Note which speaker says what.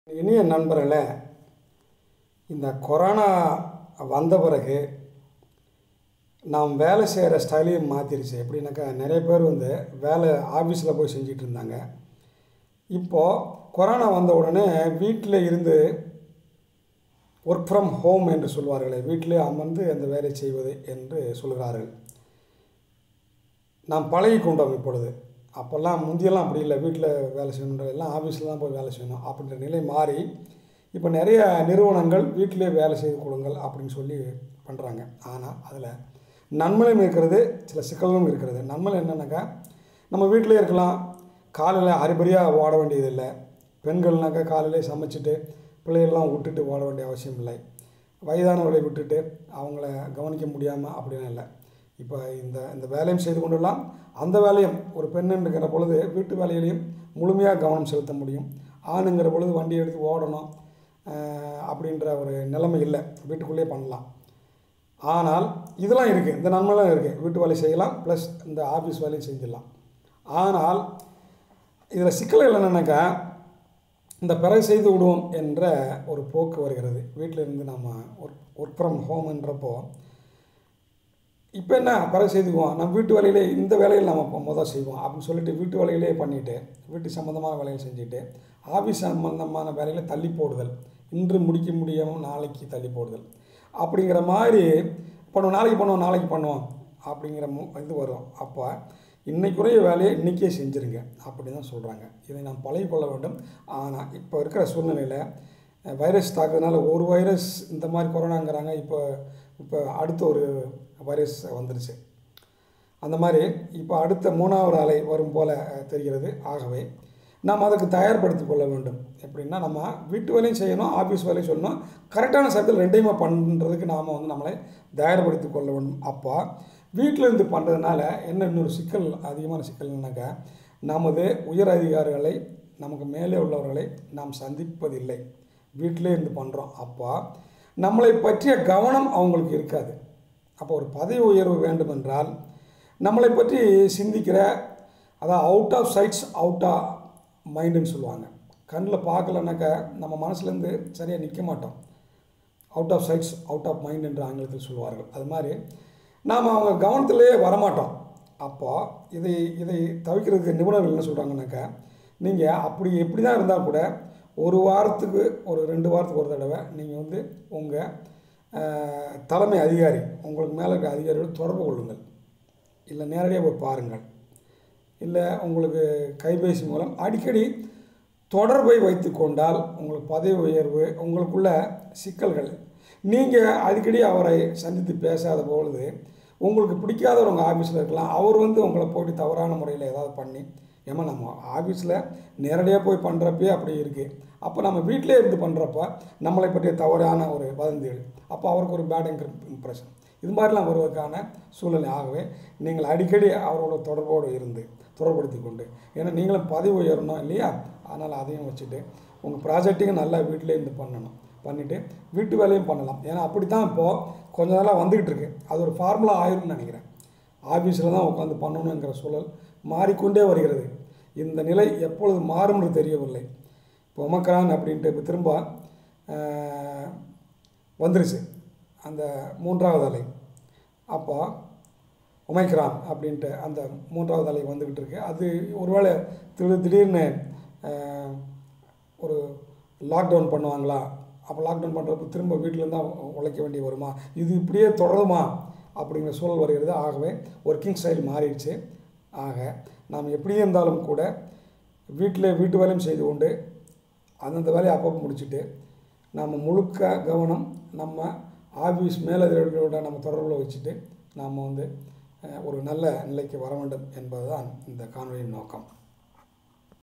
Speaker 1: இனிய நண்பர்களே இந்த கொரோனா வந்த பிறகு நாம் வேலை செய்கிற ஸ்டைலையும் மாற்றிருச்சு எப்படின்னாக்கா நிறைய பேர் வந்து வேலை ஆஃபீஸில் போய் செஞ்சிட்டு இருந்தாங்க இப்போது கொரோனா வந்த உடனே வீட்டில் இருந்து ஒர்க் ஃப்ரம் ஹோம் என்று சொல்வார்களே வீட்டிலே அமர்ந்து அந்த வேலை செய்வது என்று சொல்கிறார்கள் நாம் பழகி கொண்டோம் இப்பொழுது அப்போல்லாம் முந்தியெல்லாம் அப்படி இல்லை வீட்டில் வேலை செய்யணும் எல்லாம் ஆஃபீஸில் தான் போய் வேலை செய்யணும் அப்படின்ற நிலை மாறி இப்போ நிறைய நிறுவனங்கள் வீட்டிலே வேலை செய்து கொடுங்கள் அப்படின்னு சொல்லி பண்ணுறாங்க ஆனால் அதில் நன்மையும் இருக்கிறது சில சிக்கல்களும் இருக்கிறது நன்மை என்னென்னாக்கா நம்ம வீட்டிலே இருக்கலாம் காலையில் அரிபரியாக ஓட வேண்டியதில்லை பெண்கள்னாக்கா காலையிலே சமைச்சிட்டு பிள்ளைகள்லாம் விட்டுட்டு ஓட வேண்டிய அவசியம் இல்லை வயதானவர்களை விட்டுட்டு அவங்கள கவனிக்க முடியாமல் அப்படின்னு இல்லை இப்போ இந்த இந்த வேலையும் செய்து கொண்டுலாம் அந்த வேலையும் ஒரு பெண்ணுங்கிற பொழுது வீட்டு வேலையிலையும் முழுமையாக கவனம் செலுத்த முடியும் ஆணுங்கிற பொழுது வண்டி எடுத்து ஓடணும் அஹ், அப்படின்ற ஒரு நிலைமை இல்லை வீட்டுக்குள்ளேயே பண்ணலாம் ஆனால் இதெல்லாம் இருக்குது இந்த நன்மைலாம் இருக்குது வீட்டு வேலை செய்யலாம் ப்ளஸ் இந்த ஆஃபீஸ் வேலையும் செஞ்சிடலாம் ஆனால் இதில் சிக்கல்கள் என்னென்னாக்கா இந்த பிறகு செய்து விடுவோம் என்ற ஒரு போக்கு வருகிறது வீட்டில் இருந்து நம்ம ஒர்க் ஒர்க் ஃப்ரம் ஹோம்ன்றப்போ இப்போ என்ன பிறகு செய்துக்குவோம் நம்ம வீட்டு வேலையிலே இந்த வேலையில் நம்ம இப்போ முதல் செய்வோம் அப்படின்னு சொல்லிட்டு வீட்டு வேலையிலே பண்ணிவிட்டு வீட்டு சம்மந்தமான வேலைகள் செஞ்சுட்டு ஆஃபீஸ் சம்மந்தமான வேலையில் தள்ளி போடுதல் இன்று முடிக்க முடியாமல் நாளைக்கு தள்ளி போடுதல் அப்படிங்கிற மாதிரி பண்ணுவோம் நாளைக்கு பண்ணுவோம் நாளைக்கு பண்ணுவோம் அப்படிங்கிற மு- இது வரும் அப்போ இன்னைக்குரிய வேலையை இன்றைக்கே செஞ்சுருங்க அப்படி தான் சொல்கிறாங்க இதை நாம் பழகிக்கொள்ள வேண்டும் ஆனால் இப்போ இருக்கிற சூழ்நிலையில் அஹ், வைரஸ் தாக்குறதுனால ஒரு வைரஸ் இந்த மாதிரி கொரோனாங்கிறாங்க இப்போ இப்போ அடுத்த ஒரு வைரஸ் வந்துருச்சு அந்த மாதிரி இப்போ அடுத்த மூணாவது அலை வரும் போல அஹ், தெரிகிறது ஆகவே நாம் அதுக்கு தயார்படுத்திக் கொள்ள வேண்டும் எப்படின்னா நம்ம வீட்டு வேலையும் செய்யணும் ஆஃபீஸ் வேலையும் சொல்லணும் கரெக்டான சமயத்தில் ரெண்டையுமே பண்ணுறதுக்கு நாம் வந்து நம்மளை தயார்படுத்திக் கொள்ள வேண்டும் அப்போ வீட்டில் இருந்து பண்ணுறதுனால என்ன இன்னொரு சிக்கல் அதிகமான சிக்கல் என்னன்னாக்கா நமது உயர் அதிகாரிகளை நமக்கு மேலே உள்ளவர்களை நாம் சந்திப்பதில்லை வீட்டிலே இருந்து பண்ணுறோம் அப்போ நம்மளை பற்றிய கவனம் அவங்களுக்கு இருக்காது அப்போ ஒரு பதவி உயர்வு வேண்டுமென்றால் நம்மளை பற்றி சிந்திக்கிற அதாவது out of sights out of மைண்டுன்னு சொல்லுவாங்க கண்ணில் பார்க்கலனாக்கா நம்ம மனசுலேருந்து சரியாக நிற்க மாட்டோம் out of sights out of mind என்று ஆங்கிலத்தில் சொல்வார்கள் அது மாதிரி நாம் அவங்க கவனத்திலேயே வரமாட்டோம் அப்போ இதை இதை தவிர்க்கிறதுக்கு நிபுணர்கள் என்ன சொல்கிறாங்கனாக்கா நீங்கள் அப்படி எப்படி தான் இருந்தால் கூட ஒரு வாரத்துக்கு ஒரு ரெண்டு வாரத்துக்கு ஒரு தடவை நீங்கள் வந்து உங்கள் தலைமை அதிகாரி உங்களுக்கு மேலே இருக்கிற அதிகாரியோடு தொடர்பு கொள்ளுங்கள் இல்லை நேரடியாக போய் பாருங்கள் இல்லை உங்களுக்கு கைபேசி மூலம் அடிக்கடி தொடர்பை வைத்து கொண்டால் உங்களுக்கு பதவி உயர்வு உங்களுக்குள்ள சிக்கல்கள் நீங்கள் அடிக்கடி அவரை சந்தித்து பேசாத பொழுது உங்களுக்கு பிடிக்காதவர் உங்கள் ஆஃபீஸில் இருக்கலாம் அவர் வந்து உங்களை போட்டு தவறான முறையில் ஏதாவது பண்ணி ஏமா நம்ம ஆஃபீஸில் நேரடியாக போய் பண்ணுறப்பே அப்படி இருக்குது அப்போ நம்ம வீட்டிலே இருந்து பண்ணுறப்ப நம்மளை பற்றிய தவறான ஒரு வதந்திகள் அப்போ அவருக்கு ஒரு பேட் இம்ப்ரெஷன் இது மாதிரிலாம் வருவதற்கான சூழ்நிலை ஆகவே நீங்கள் அடிக்கடி அவரோட தொடர்போடு இருந்து தொடர்படுத்தி கொண்டு ஏன்னா நீங்களும் பதவி உயரணும் இல்லையா அதனால் அதையும் வச்சுட்டு உங்கள் ப்ராஜெக்ட்டையும் நல்லா வீட்டிலே இருந்து பண்ணணும் பண்ணிவிட்டு வீட்டு வேலையும் பண்ணலாம் ஏன்னா அப்படி தான் இப்போது கொஞ்ச நாளாக வந்துக்கிட்டு இருக்கு அது ஒரு ஃபார்முலா ஆயிரும்னு நினைக்கிறேன் ஆஃபீஸில் தான் உட்காந்து பண்ணணுங்கிற சூழல் மாறிக்கொண்டே வருகிறது இந்த நிலை எப்பொழுது மாறும்னு தெரியவில்லை இப்போ ஒமக்ரான் அப்படின்ட்டு இப்போ திரும்ப ஆஹ், வந்துருச்சு அந்த மூன்றாவது அலை அப்போ ஒமைக்ரான் அப்படின்ட்டு அந்த மூன்றாவது அலை வந்துக்கிட்டு இருக்கு அது ஒருவேளை திடீர் திடீர்னு ஆஹ், ஒரு லாக்டவுன் பண்ணுவாங்களா அப்போ லாக்டவுன் பண்ணுறப்ப திரும்ப வீட்டில் தான் உழைக்க வேண்டி வருமா இது இப்படியே தொடருமா அப்படிங்கிற சூழல் வருகிறது ஆகவே ஒர்க்கிங் ஸ்டைல் மாறிடுச்சு ஆக நாம் எப்படியே இருந்தாலும் கூட வீட்டில் வீட்டு வேலையும் செய்து கொண்டு அந்தந்த வேலையை அப்பப்போ முடிச்சுட்டு நம்ம முழுக்க கவனம் நம்ம ஆஃபீஸ் மேலதிகாரிகளோட நம்ம தொடர்பில் வச்சுட்டு நாம் வந்து அஹ், ஒரு நல்ல நிலைக்கு வர வேண்டும் என்பதுதான் இந்த காணொலியின் நோக்கம்